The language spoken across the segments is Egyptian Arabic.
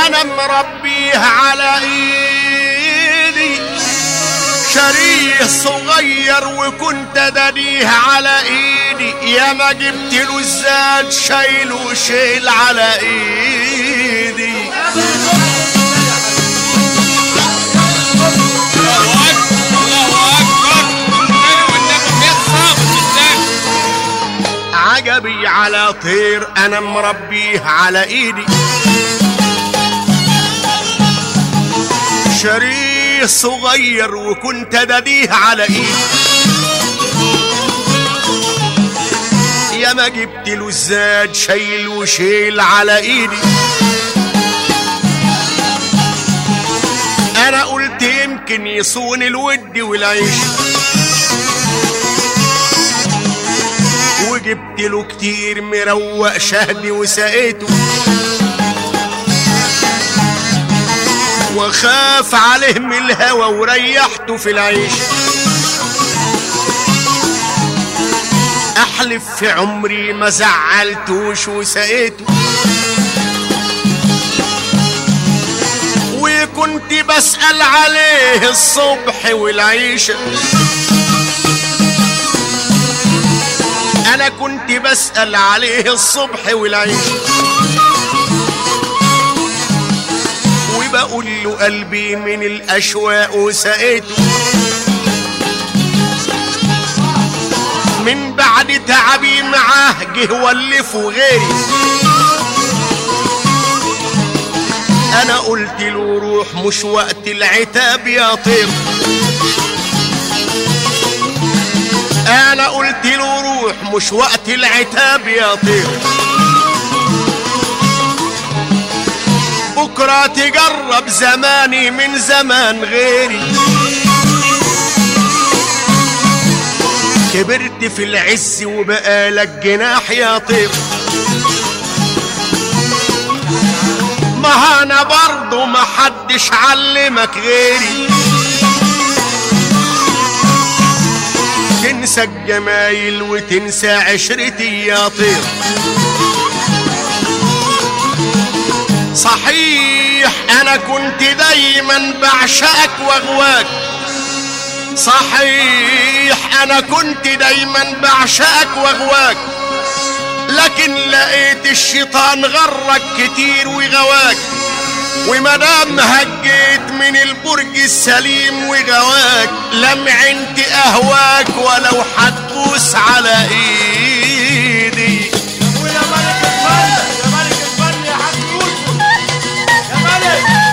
انا مربيه على ايدي شريه صغير وكنت دنيه على ايدي يا ما جبت له الزاد شايل وشيل على ايدي الله اكبر الله اكبر تاني والنبي يا صابر بالله عجبي على طير انا مربيه على ايدي شريه صغير وكنت دديه على ايدي يا ما جبت له الزاد شيل وشيل على ايدي انا قلت يمكن يصون الود والعيش وجبت له كتير مروق شهدي وسقيته وخاف عليه من الهوى وريحته في العيش احلف في عمري ما زعلتوش وسقيته وكنت بسأل عليه الصبح والعيشه انا كنت بسأل عليه الصبح والعيش وبقول له قلبي من الاشواق وسقيته من بعد تعبي معاه جه ولفه غيري انا قلت له روح مش وقت العتاب يا طير انا قلت له روح مش وقت العتاب يا طير بكرة تجرب زماني من زمان غيري كبرت في العز وبقالك جناح يا طير ما انا برضه محدش علمك غيري تنسى الجمايل وتنسى عشرتي يا طير صحيح انا كنت دايما بعشقك واغواك صحيح انا كنت دايما بعشقك واغواك لكن لقيت الشيطان غرك كتير وغواك ومدام هجيت من البرج السليم وغواك لمعنت اهواك ولو حتبوس على ايدي ويا ملك الفن يا ملك الفن يا حاج يوسف يا ملك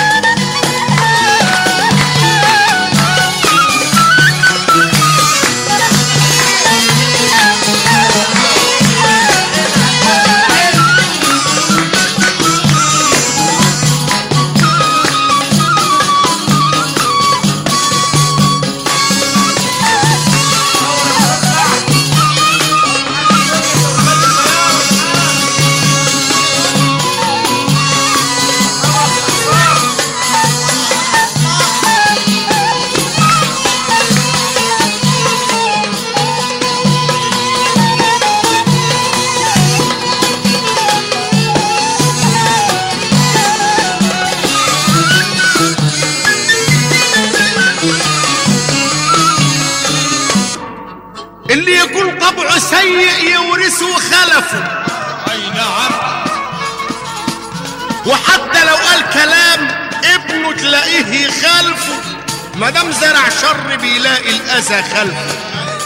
اللي يكون طبعه سيء يورثه خلفه اي نعم وحتى لو قال كلام ابنه تلاقيه يخالفه ما دام زرع شر بيلاقي الاذى خلفه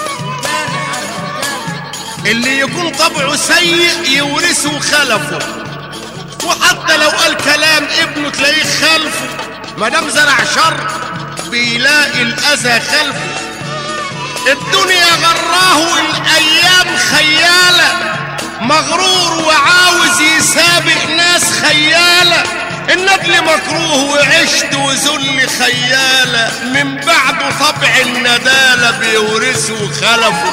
اللي يكون طبعه سيء يورثه خلفه وحتى لو قال كلام ابنه تلاقيه خلفه ما دام زرع شر بيلاقي الاذى خلفه الدنيا غراه الايام خياله مغرور وعاوز يسابق ناس خياله الندل مكروه وعشت وذل خياله من بعده طبع الندالة بيورثه خلفه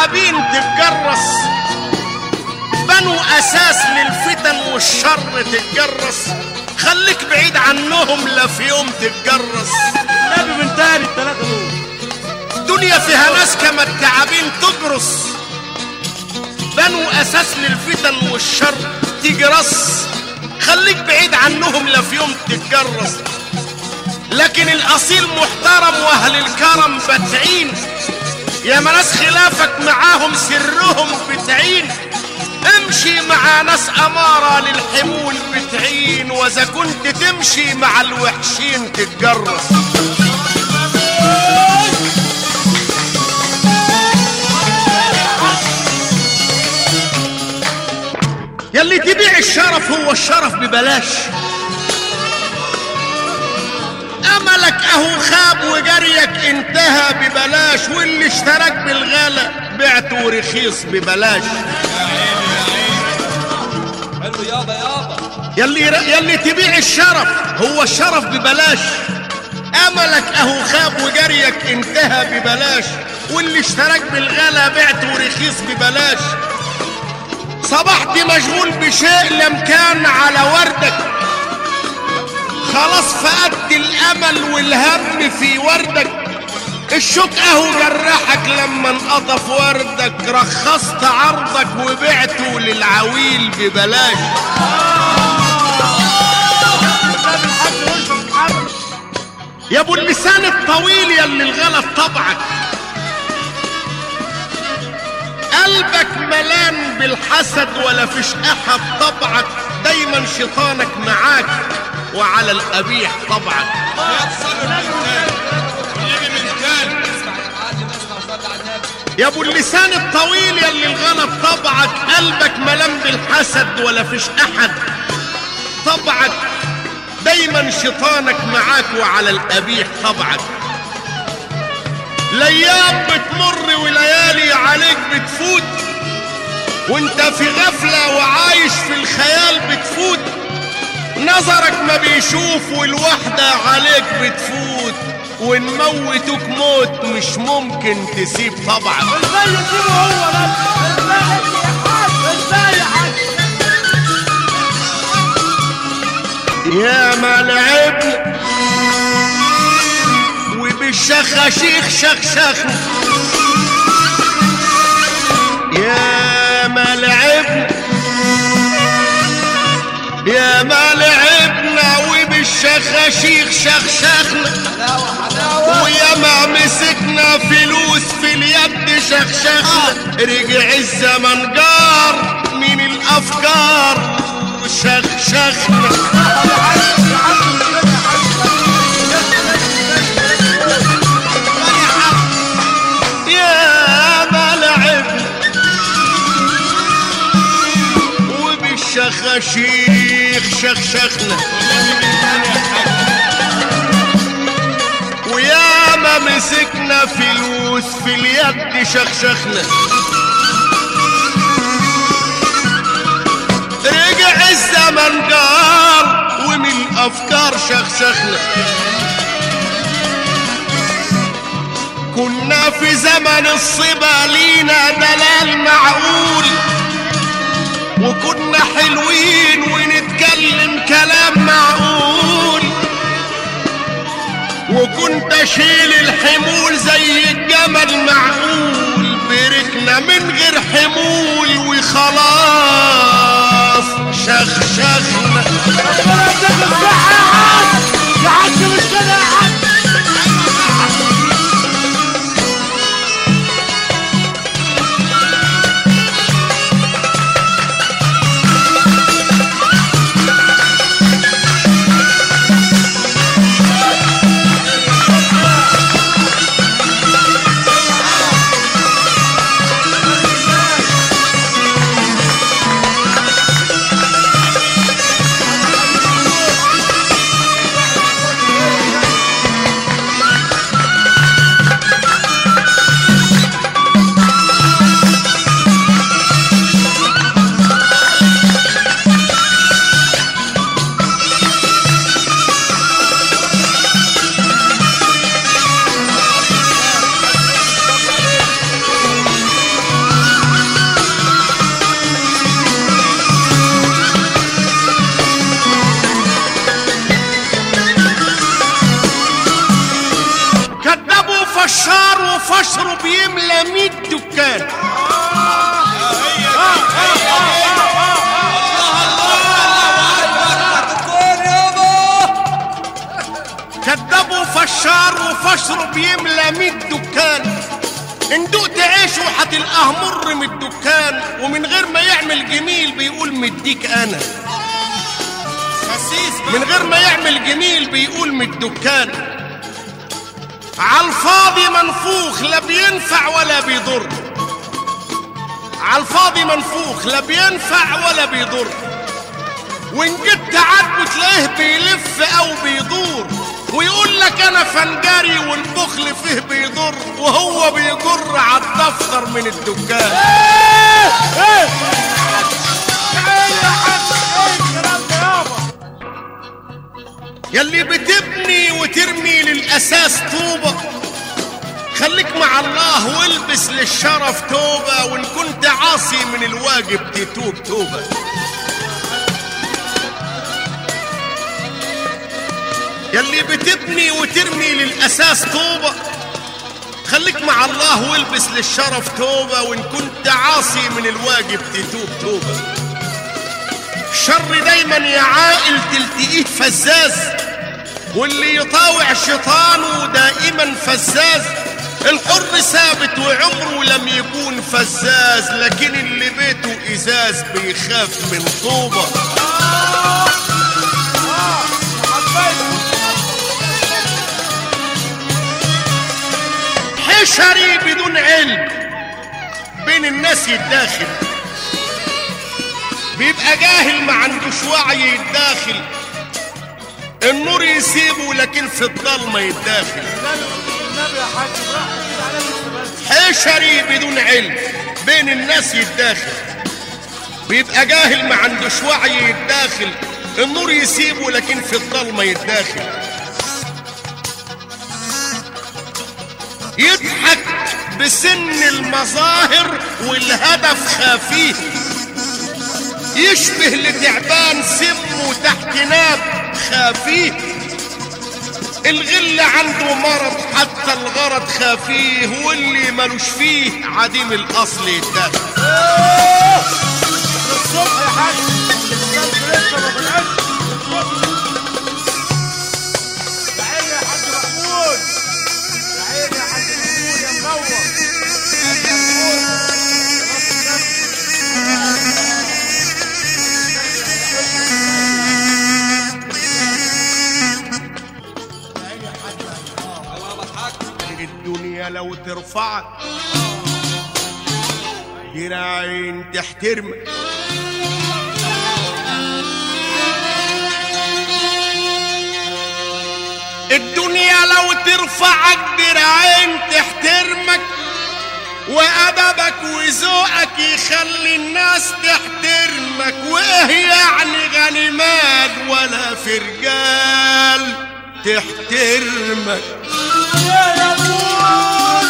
التعابين تتجرس بنوا اساس للفتن والشر تتجرس خليك بعيد عنهم لا في يوم تتجرس النبي من تاني الثلاثة دول دنيا فيها ناس كما التعابين تجرس بنوا اساس للفتن والشر تجرس خليك بعيد عنهم لا في يوم تتجرس لكن الاصيل محترم واهل الكرم بتعين يا ما ناس خلافك معاهم سرهم بتعين امشي مع ناس اماره للحمول بتعين واذا كنت تمشي مع الوحشين تتجرس يلي تبيع الشرف هو الشرف ببلاش املك اهو خاب وجريك انتهى ببلاش واللي اشتراك بالغلا بعته رخيص ببلاش حلو يابا يابا يلي يلي تبيع الشرف هو الشرف ببلاش املك اهو خاب وجريك انتهى ببلاش واللي اشتراك بالغلا بعته رخيص ببلاش صبحت مشغول بشيء لم كان على وردك خلاص فقدت الامل والهم في وردك الشوك اهو جرحك لما انقطف وردك رخصت عرضك وبعته للعويل ببلاش النبي الحاج يوسف محمد يا ابو اللسان الطويل يا اللي الغلط طبعك قلبك ملان بالحسد ولا فيش احد طبعك دايما شيطانك معاك وعلى القبيح طبعك يا تصلوا من تاني والنبي من تاني اسمع يا معلم اسمع وصلي على النبي يا ابو اللسان الطويل يا اللي الغلط طبعك قلبك ملان بالحسد ولا فيش احد طبعك دايما شيطانك معاك وعلى القبيح طبعك الايام بتمر وليالي عليك بتفوت وانت في غفلة وعايش في الخيال بتفوت نظرك ما بيشوف والوحدة عليك بتفوت ونموتك موت مش ممكن تسيب طبعك ازاي يسيبه هو ده ازاي يا حاج يا ما لعبنا وبالشخاشيخ شخشخنا يا ما لعبنا يا ما لعبنا وبالشخاشيخ شخشخنا حلاوه حلاوه ويا ما مسكنا فلوس في اليد شخشخنا رجع الزمن جار من الافكار شخشخنا يا ما لعبنا وبالشخاشيخ شخشخنا ويا ما مسكنا فلوس في اليد شخشخنا رجع الزمن جار ومن الافكار شخشخنا كنا في زمن الصبا لينا دلال معقول وكنا حلوين ونتكلم كلام معقول وكنت اشيل الحمول زي الجمل معقول بركنا من غير حمول وخلاص شخشخنا ربنا يديك الصحة يا حاج يا حاج مش كده يا حاج واشرب يملى ميت دكان ان دقت عيش وهتلقاه مر من الدكان ومن غير ما يعمل جميل بيقول مديك انا خسيس من بقى غير ما يعمل جميل بيقول من الدكان عالفاضي منفوخ لا بينفع ولا بيضر عالفاضي منفوخ لا بينفع ولا بيضر وان جيت تعاتبه تلاقيه بيلف او بيدور ويقول لك انا فنجاري والبخل فيه بيضر وهو بيجر عالدفتر من الدكان ايه يا حاج ايه الكلام ده يابا يلي بتبني وترمي للأساس طوبة خليك مع الله والبس للشرف توبة وإن كنت عاصي من الواجب تتوب توبة يلي بتبني وترمي للأساس طوبة خليك مع الله والبس للشرف توبة وإن كنت عاصي من الواجب تتوب توبة الشر دايما يا عاقل تلتقيه فزاز واللي يطاوع شيطانه دائما فزاز الحر ثابت وعمره لم يكون فزاز لكن اللي بيته ازاز بيخاف من طوبه حشري بدون علم بين الناس يتداخل بيبقى جاهل ما عندوش وعي يتداخل النور يسيبه لكن في الضلمه يتداخل النبي النبي يا حاج براحتك كده على نفسي بس حشري بدون علم بين الناس يتداخل بيبقى جاهل ما عندوش وعي يتداخل النور يسيبه لكن في الضلمه يتداخل يضحك بسن المظاهر والهدف خفيه يشبه لتعبان سمه تحت ناب خافيه الغل عنده مرض حتى الغرض خافيه واللي ملوش فيه عديم الاصل يتدخل الصبح يا حاج الشمس لسه ما طلعتش الصبح يا عيني يا حاج محمود يا عيني يا حاج محمود يا منور يا منور. خلاص النبي. الدنيا لو ترفعك دراعين تحترمك الدنيا لو ترفعك دراعين تحترمك وأدبك وذوقك يخلي الناس تحترمك وإيه يعني غنيمات ولا فرجال تحترمك يا يا نور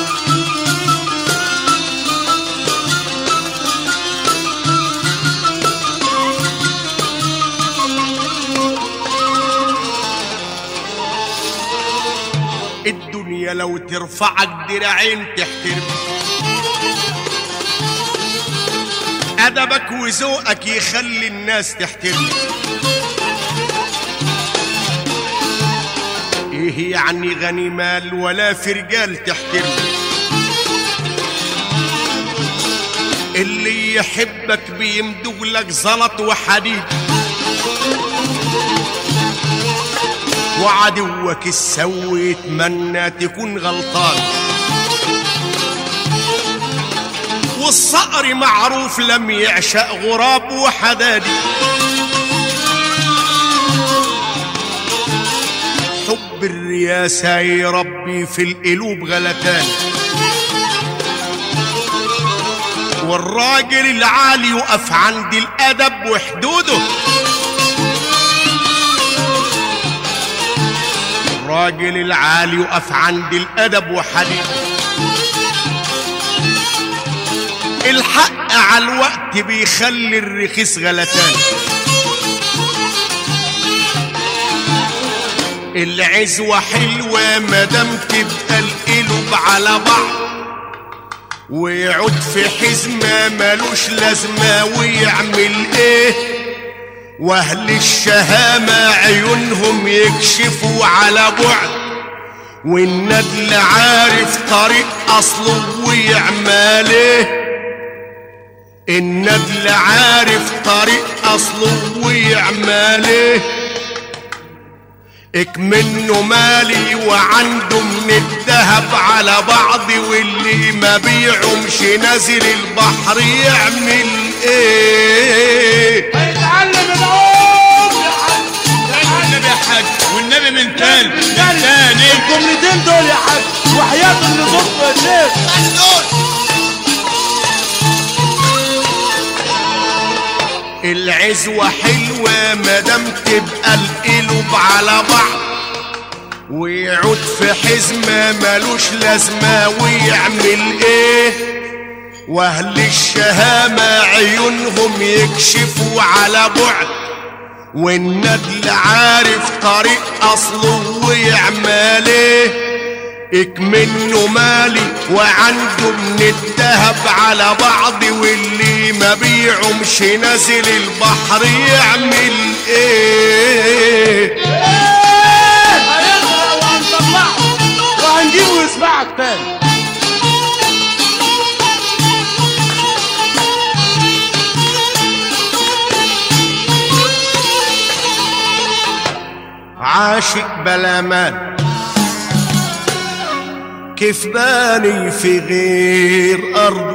الدنيا لو ترفعك دراعين تحترمك أدبك وذوقك يخلي الناس تحترمك إيه يعني غني مال ولا في رجال تحترمك اللي يحبك بيمدغ لك زلط وحديد وعدوك السوي يتمنى تكون غلطان والصقر معروف لم يعشق غراب وحدادي حب الرياسة يربي في القلوب غلتان والراجل العالي يقف عند الأدب وحدوده الراجل العالي يقف عند الأدب وحديده الحق على الوقت بيخلي الرخيص غلتان العزوة حلوة مادام تبقى القلوب على بعض ويعود في حزمة ملوش لازمة ويعمل ايه واهل الشهامة عيونهم يكشفوا على بعد والندل عارف طريق اصله ويعماله الندل عارف طريق اصله ويعماله اكمنه مالي وعنده من الذهب على بعض واللي ما بيعمش نازل البحر يعمل ايه هيتعلم العوم يا حاج يا حاج والنبي يا حاج والنبي من تاني من تاني. تاني الجملتين دول يا حاج وحياة اللي ظبط الليل العزوة حلوة مادام تبقى القلوب على بعض ويعود في حزمة ملوش لازمة ويعمل ايه واهل الشهامة عيونهم يكشفوا على بعد والندل عارف طريق اصله ويعمل ايه اكمنه مالي وعنده من الذهب على بعض واللي ما بيعمش نازل البحر يعمل ايه هيغرق وهنطلعه وهنجيبه يسمعك تاني عاشق بلا مال كيف باني في غير أرض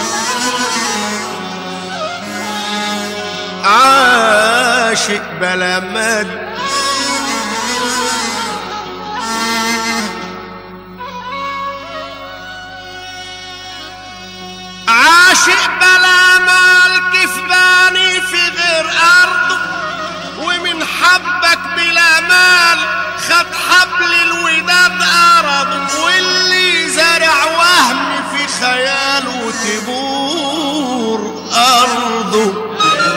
عاشق بلا مال عاشق بلا مال كيف باني في غير أرض ومن حبك بلا مال خد حبل الوداد أرض واللي زرع وهم في خياله تبور أرضه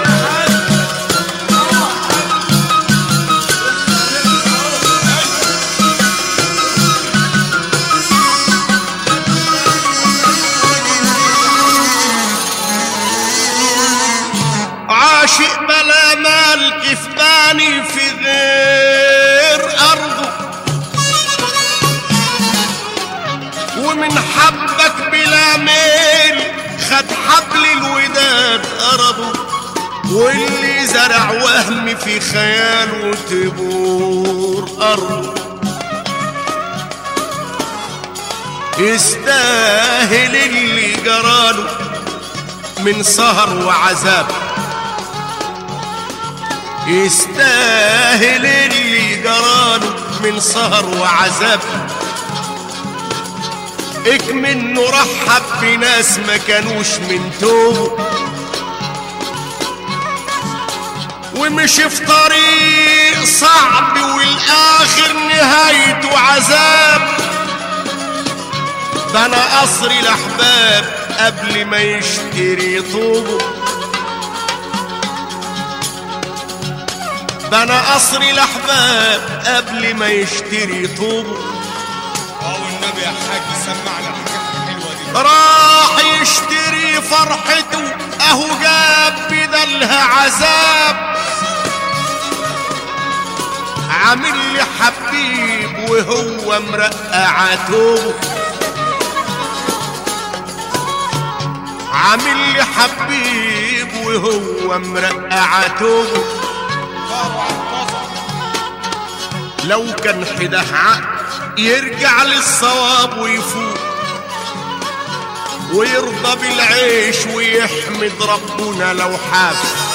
عاشق بلا مال كيف باني في غير أرضه ومن حبك بلا ميل خد حبل الوداد أرضه واللي زرع وهم في خياله تبور أرضه يستاهل اللي جراله من سهر وعذاب يستاهل اللي جراله من سهر وعذاب اكمنه رحب بناس ما كانوش من توبه ومشي في طريق صعب والاخر نهايته عذاب بنى قصر الاحباب قبل ما يشتري طوبه بنى قصر الاحباب قبل ما يشتري طوبه اه والنبي يا حاج سمعنا الحاجات الحلوه دي راح يشتري فرحته اهو جاب بدلها عذاب عامل لي حبيب وهو مرقع توبه عامل لي حبيب وهو مرقع توبه صاروا على الطاسه لو كان حده عقل يرجع للصواب ويفوق ويرضى بالعيش ويحمد ربنا لو حاب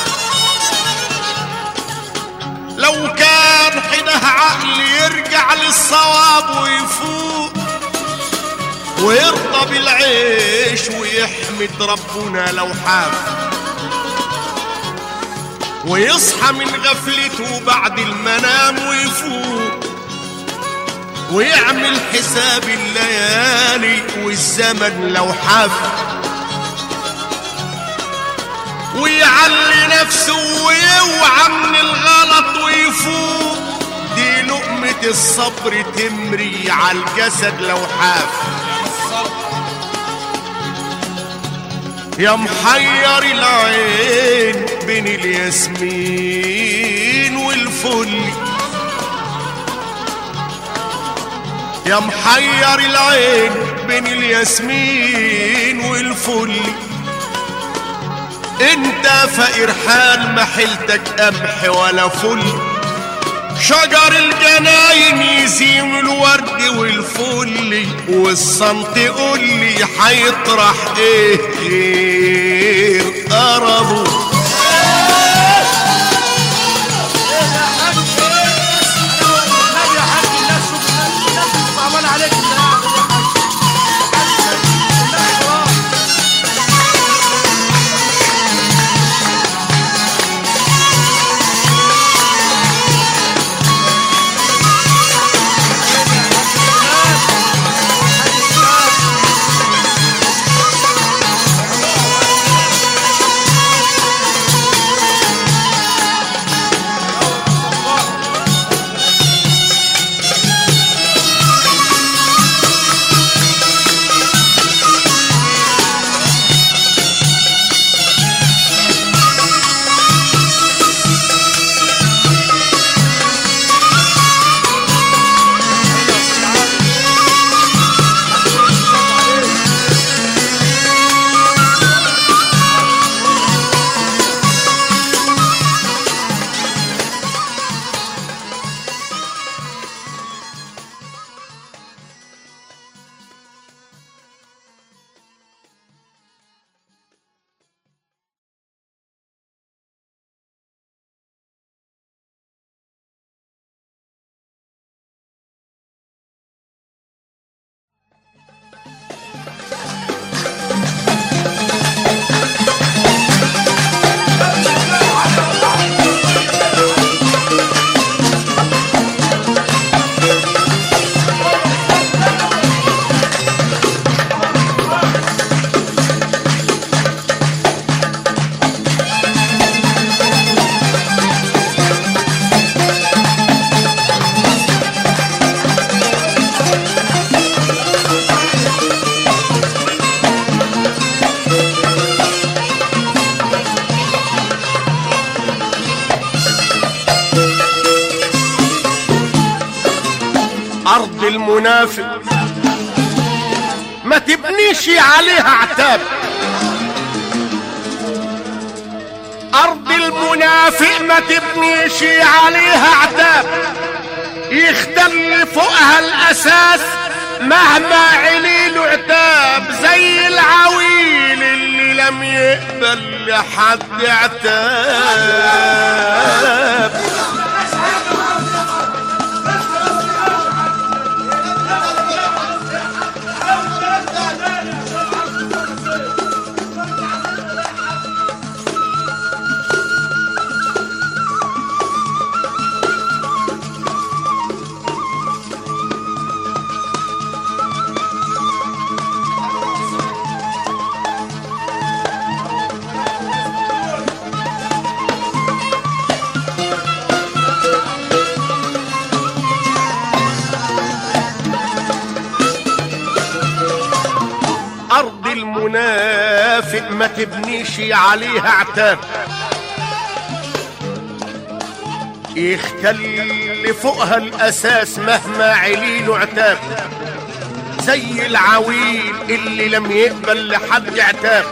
لو كان حده عقل يرجع للصواب ويفوق ويرضى بالعيش ويحمد ربنا لو حاب ويصحى من غفلته بعد المنام ويفوق ويعمل حساب الليالي والزمن لو حاب ويعلي نفسه ويوعى من الغلط ويفوق دي لقمة الصبر تمري على الجسد لو حاف يا محير العين بين الياسمين والفل يا محير العين بين الياسمين والفل انت فقير حال ما حيلتك قمح ولا فل شجر الجناين يزيم الورد والفل والصمت قول لي هيطرح ايه غير قربه النبي يا حاج الناس شوف الناس صعبان عليك انت قاعد يا حاج الناس خلاص ارض المنافق ما تبنيش عليها عتاب ارض المنافق ما تبنيش عليها عتاب يختل فوقها الاساس مهما علي له عتاب زي العويل اللي لم يقبل لحد عتاب ارض المنافق ما تبنيش عليها عتاب يختل فوقها الاساس مهما عليله عتاب زي العويل اللي لم يقبل لحد عتاب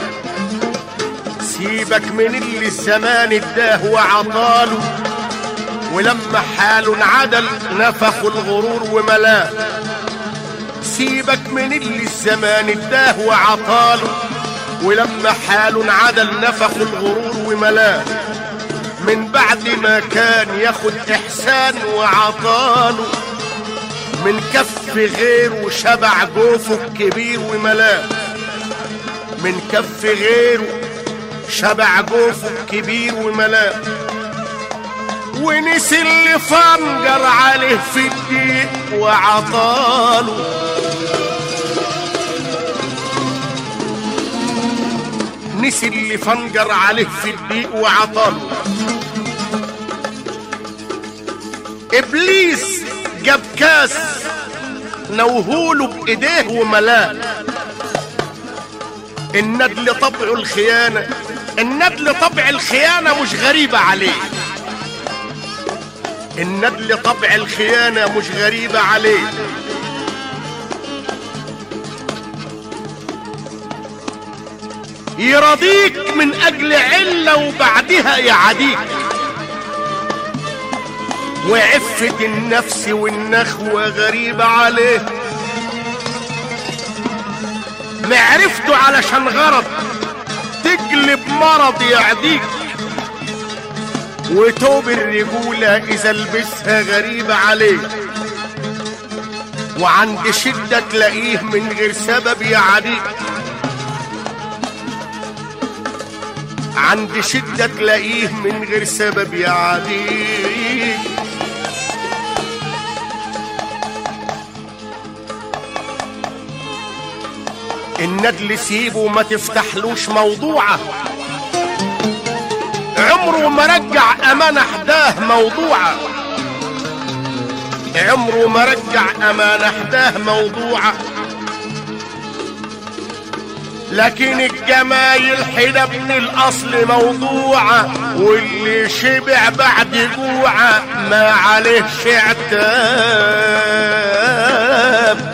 سيبك من اللي الزمان اداه وعطاله ولما حاله انعدل نفخ الغرور وملاه سيبك من اللي الزمان اداه وعطاله ولما حاله انعدل نفخ الغرور وملاه من بعد ما كان ياخد احسان وعطاله من كف غيره شبع جوفه الكبير وملاه من كف غيره شبع جوفه الكبير وملاه ونسي اللي فنجر عليه في الدين وعطاله نسي اللي فنجر عليه في الدين وعطاله ابليس جاب كاس نوهوله بايديه وملاه الندل طبعه الخيانة الندل طبع الخيانة مش غريبة عليه الندل طبع الخيانة مش غريبة عليه يرضيك من اجل علة وبعدها يعاديك وعفة النفس والنخوة غريبة عليه معرفته علشان غرض تجلب مرض يعديك وتوب الرجولة إذا لبسها غريبة عليك وعند شدة تلاقيه من غير سبب يعديك عند شدة تلاقيه من غير سبب يعديك الندل سيبه ما تفتحلوش موضوعه عمره ما رجع امانة حداه موضوعه عمره ما رجع امانة حداه موضوعه لكن الجمايل حدا من الاصل موضوعه واللي شبع بعد جوعه ما عليهش عتاب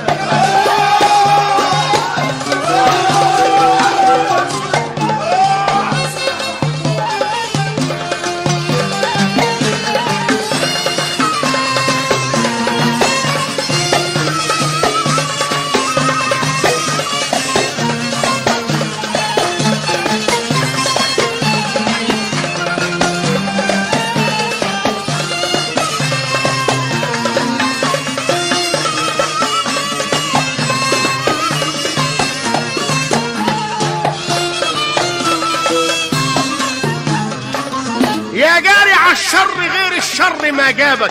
يا جاري على الشر غير الشر ما جابك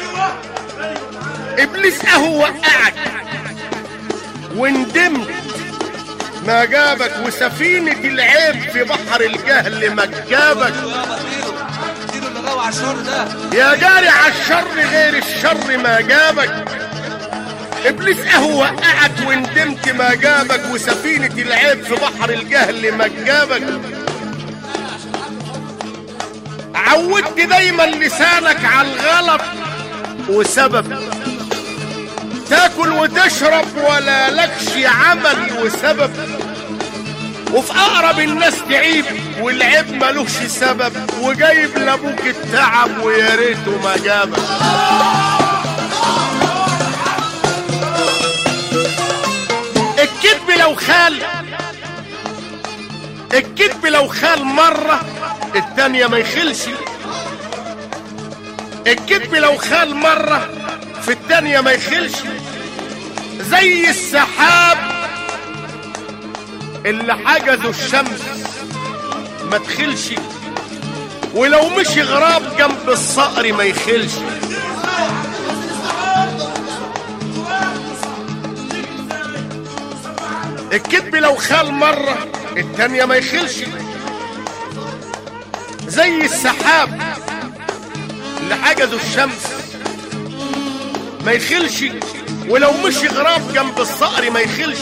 ابليس اهو وقعك وندمت ما جابك وسفينة العيب في بحر الجهل ما جابك اديله اللي روع على الشر ده يا جاري على الشر غير الشر ما جابك ابليس اهو وقعك وندمت ما جابك وسفينة العيب في بحر الجهل ما جابك عودت دايما لسانك على الغلط وسبب تاكل وتشرب ولا لكش عمل وسبب وفي اقرب الناس تعيب والعيب ملوش سبب وجايب لابوك التعب ويا ريته ما جابك الكذب لو خال الكذب لو خال مرة التانية ما يخلش الكذب لو خال مرة في التانية ما يخلش زي السحاب اللي حجزه الشمس ما تخلش ولو مشي غراب جنب الصقر ما يخلش الكذب لو خال مرة التانية ما يخلش زي السحاب اللي حجزه الشمس ما يخلش ولو مشي غراب جنب الصقر ما يخلش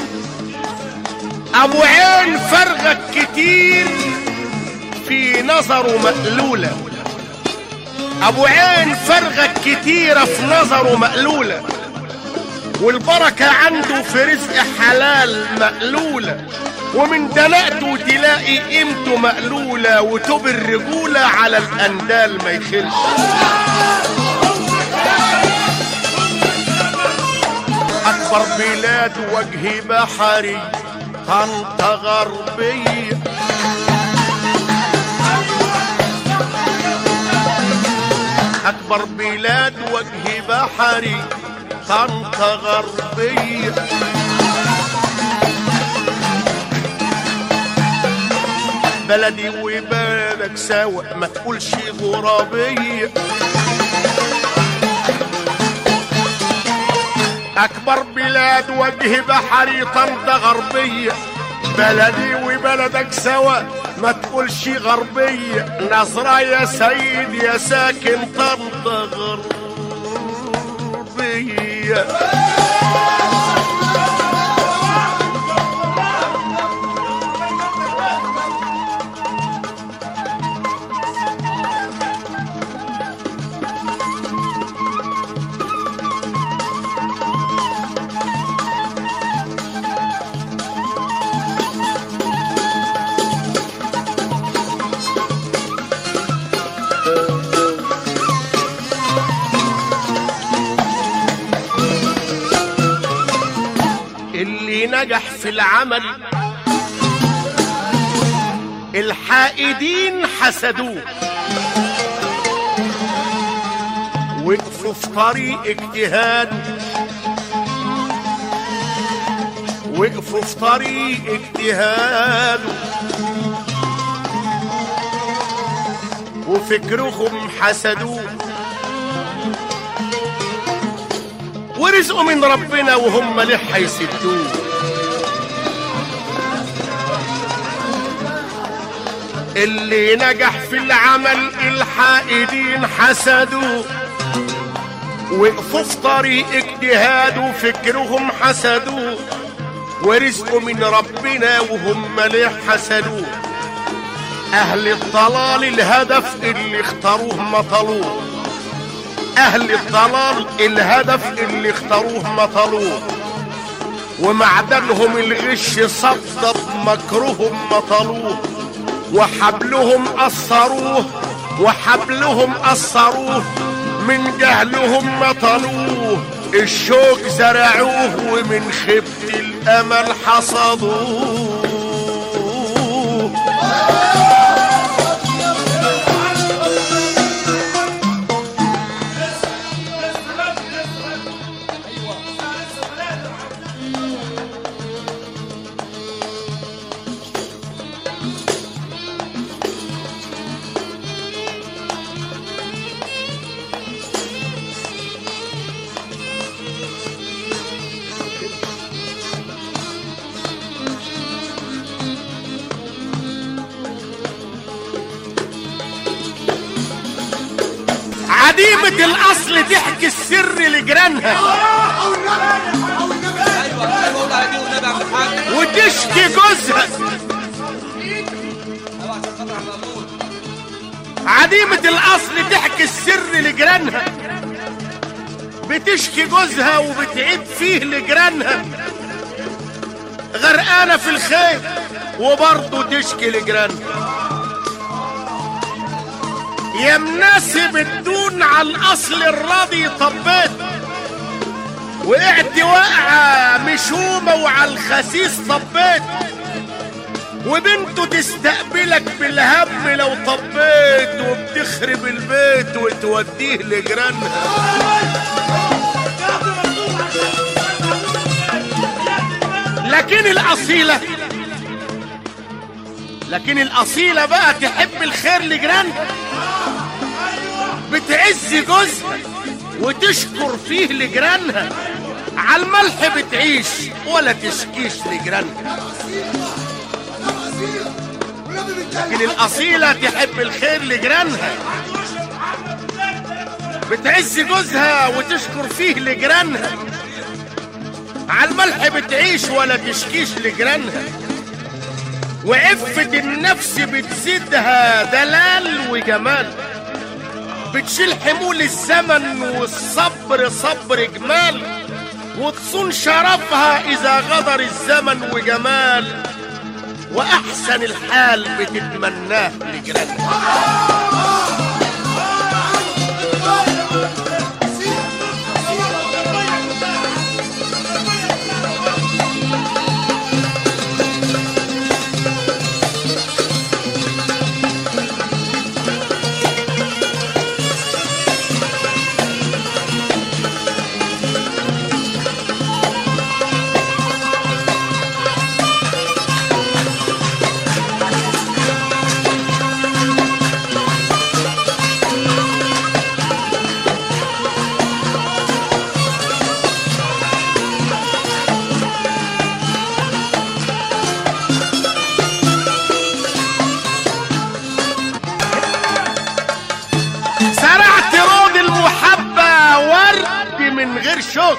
ابو عين فرغك كتير في نظره مقلولة ابو عين فرغك كتيرة في نظره مقلولة والبركة عنده في رزق حلال مقلولة ومن دلقته تلاقي قيمته مقلولة وتوب الرجولة على الأندال ما يخلش أكبر بلاد وجه بحري طنطا غربية أكبر بلاد وجه بحري طنطا غربية بلدي وبلدك سوا ما تقولش غرابية أكبر بلاد وجه بحري طنطا غربية بلدي وبلدك سوا ما تقولش غربية نظرة يا سيد يا ساكن طنطا غربية في العمل الحائدين حسدوه وقفوا في طريق اجتهاد وقفوا في طريق اجتهاد وفكرهم حسدوه ورزقوا من ربنا وهم ليه هيسدوه اللي نجح في العمل الحائدين حسدوه وقفوا في طريق اجتهاد وفكرهم حسدوه ورزقوا من ربنا وهم ليه حسدوه اهل الضلال الهدف اللي اختاروه مطلوب اهل الضلال الهدف اللي اختاروه مطلوب ومعدنهم الغش صدب مكرهم مطلوب وحبلهم قصروه وحبلهم قصروه من جهلهم مطلوه الشوك زرعوه ومن خبة الأمل حصدوه عديمة الأصل تحكي السر لجيرانها ايوه ايوه قول على دي والنبي يا عم الحاج وتشكي جوزها ايوه عشان خاطر عم مأمون عديمة الأصل تحكي السر لجيرانها بتشكي جوزها وبتعيب فيه لجيرانها غرقانة في الخير وبرضه تشكي لجيرانها يا مناسب الدون على الأصل الراضي طبيت وقعت واقعة مشومة وعلى الخسيس طبيت وبنته تستقبلك بالهم لو طبيت وبتخرب البيت وتوديه لجيرانها لكن الأصيلة لكن الأصيلة بقى تحب الخير لجيرانها بتعز جوزها وتشكر فيه لجيرانها على الملح بتعيش ولا تشكيش لجيرانها لكن الأصيلة تحب الخير لجيرانها بتعز جوزها وتشكر فيه لجيرانها على الملح بتعيش ولا تشكيش لجيرانها وعفة النفس بتزيدها دلال وجمال بتشيل حمول الزمن والصبر صبر جمال وتصون شرفها إذا غدر الزمن وجمال وأحسن الحال بتتمناه لجيرانها زرعت رود المحبة ورد من غير شوك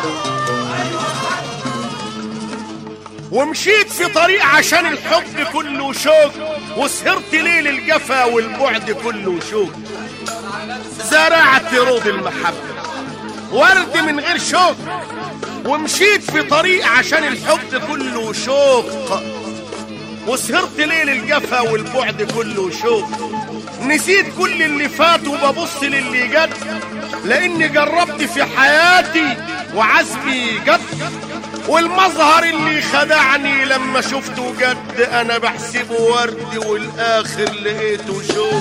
ومشيت في طريق عشان الحب كله شوك وسهرت ليل الجفا والبعد كله شوك زرعت رود المحبة ورد من غير شوك ومشيت في طريق عشان الحب كله شوق وسهرت ليل الجفا والبعد كله شوق نسيت كل اللي فات وببص للي جد لاني جربت في حياتي وعزمي جد والمظهر اللي خدعني لما شفته جد انا بحسبه ورد والاخر لقيته شوف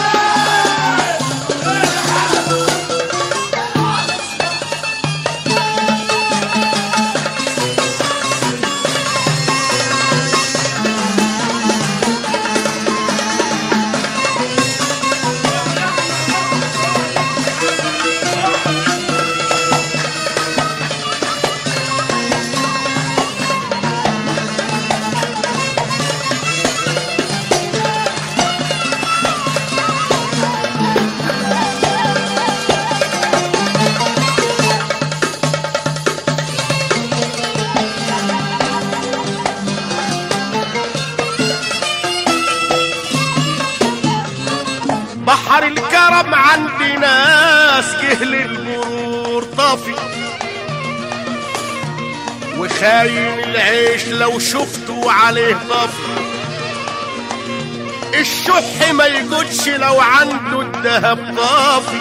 بحر الكرم عندي ناس جهل المرور طافي وخاين العيش لو شفته عليه طافي الشح ما يجودش لو عنده الدهب طافي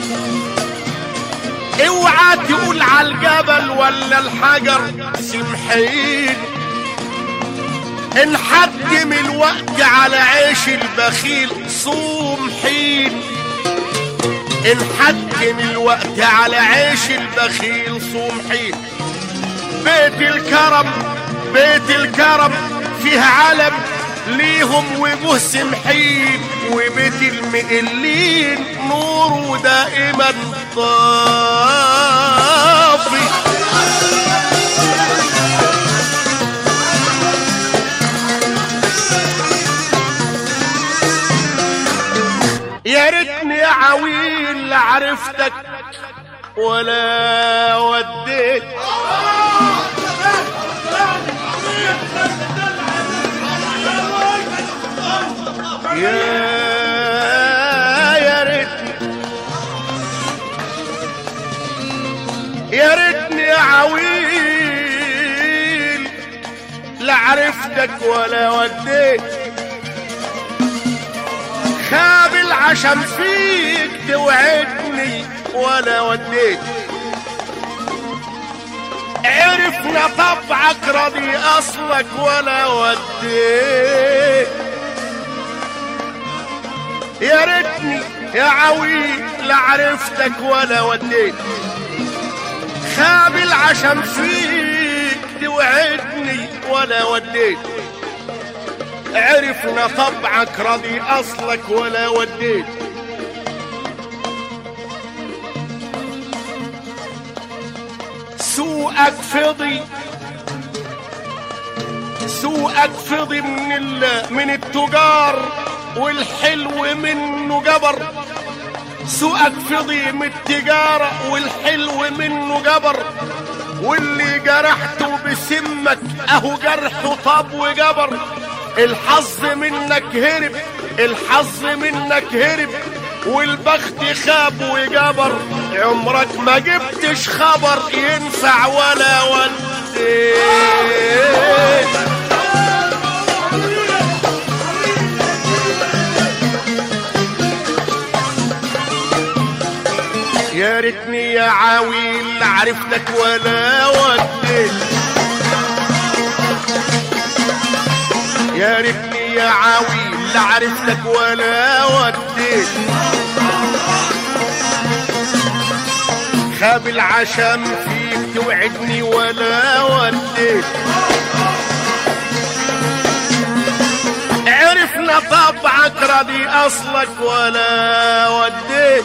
اوعى تقول على الجبل ولا الحجر سمحين انحدم الوقت على عيش البخيل صوم حين انحدم الوقت على عيش البخيل صوم حين بيت الكرم بيت الكرم فيه علم ليهم وجوه سمحين وبيت المقلين نوره دائما طافي يا ريتني يا عويل عرفتك ولا وديت يا يا ريتني يا ريتني يا عويل لا عرفتك ولا وديت خاب العشم فيك توعدني ولا وديت عرفنا طبعك راضي اصلك ولا وديت يا ريتني يا عويل لا عرفتك ولا وديت خاب العشم فيك توعدني ولا وديت عرفنا طبعك راضي اصلك ولا وديت سوقك فضي سوقك فضي من ال... من التجار والحلو منه جبر سوقك فضي من التجارة والحلو منه جبر واللي جرحته بسمك اهو جرحه طاب وجبر الحظ منك هرب الحظ منك هرب والبخت خاب وجبر عمرك ما جبتش خبر ينفع ولا وديت يا ريتني يا عاويل عرفتك ولا وديت يا ريتني يا عاويل عرفتك ولا وديت خاب العشم فيك توعدني ولا وديت عرفنا طبعك راضي اصلك ولا وديت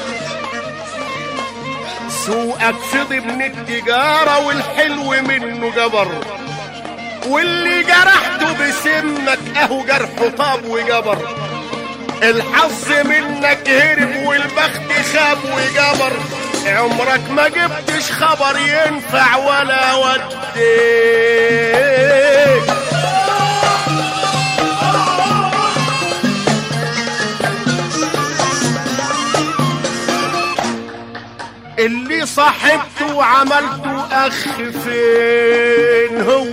سوقك فضي من التجارة والحلو منه جبر واللي جرحته بسمك اهو جرحه طاب وجبر الحظ منك هرب والبخت خاب وجبر عمرك ما جبتش خبر ينفع ولا وديت اللي صاحبته وعملته اخ فين هو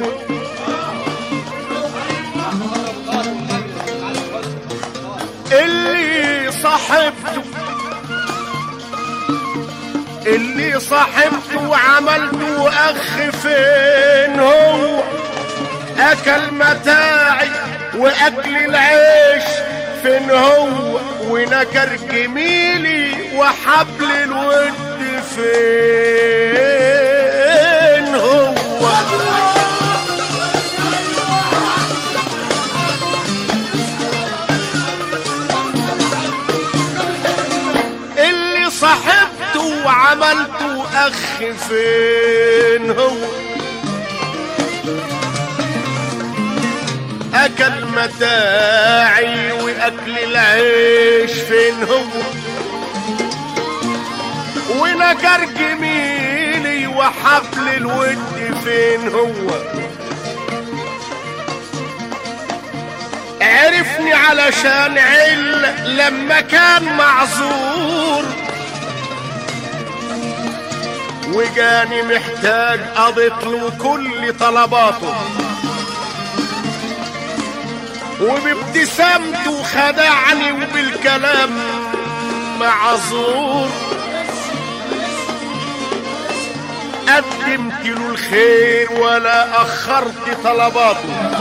اللي صاحبته اللي صاحبته وعملته اخ فين هو اكل متاعي واكل العيش فين هو ونكر جميلي وحبل الود فين هو اللي صاحبته وعملته اخ فين هو اكل متاعي واكل العيش فين هو ونكر جميلي وحبل الود فين هو عرفني علشان عل لما كان معذور وجاني محتاج قضيت له كل طلباته وبابتسامته خدعني وبالكلام معذور قدمت له الخير ولا اخرت طلباته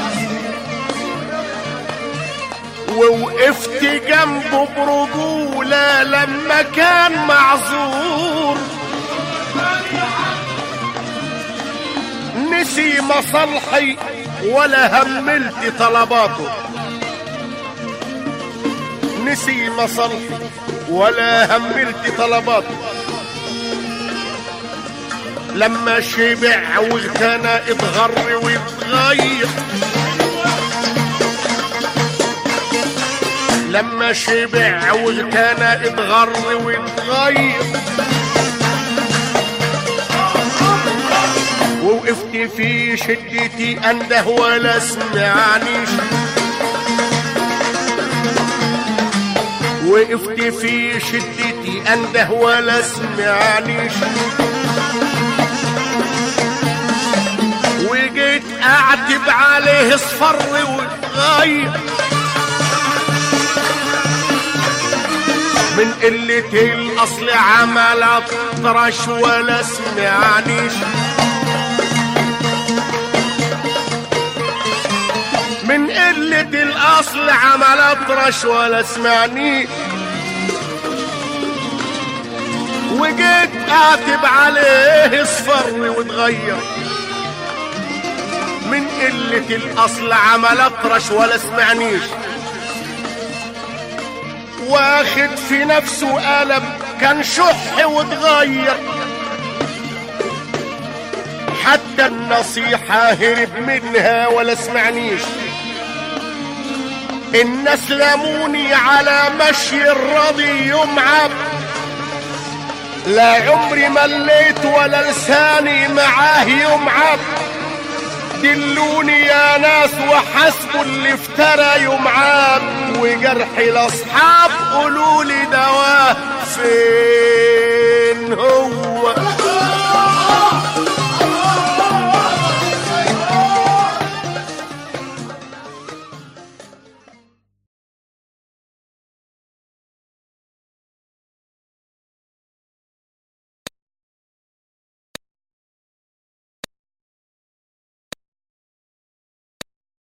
ووقفت جنبه برجولة لما كان معذور نسي مصالحي ولا هملت طلباته نسي مصالحي ولا هملت طلباته لما شبع واغتنى اتغر واتغير لما شبع واغتنى اتغر واتغير ووقفت في شدتي انده ولا سمعنيش وقفت في شدتي انده ولا سمعنيش وجيت اعتب عليه اصفر واتغير من قلة الأصل عمل أطرش ولا سمعنيش من قلة الأصل عمل أطرش ولا سمعنيش وجيت أعتب عليه اصفر واتغير من قلة الأصل عمل أطرش ولا سمعنيش واخد في نفسه قلب كان شح واتغير حتى النصيحة هرب منها ولا سمعنيش الناس لاموني على مشي الرضي يمعب لا عمري مليت ولا لساني معاه يمعب دلوني يا ناس وحسبوا اللي افترى يمعاب وجرحي لاصحاب قولوا لي دواه فين هو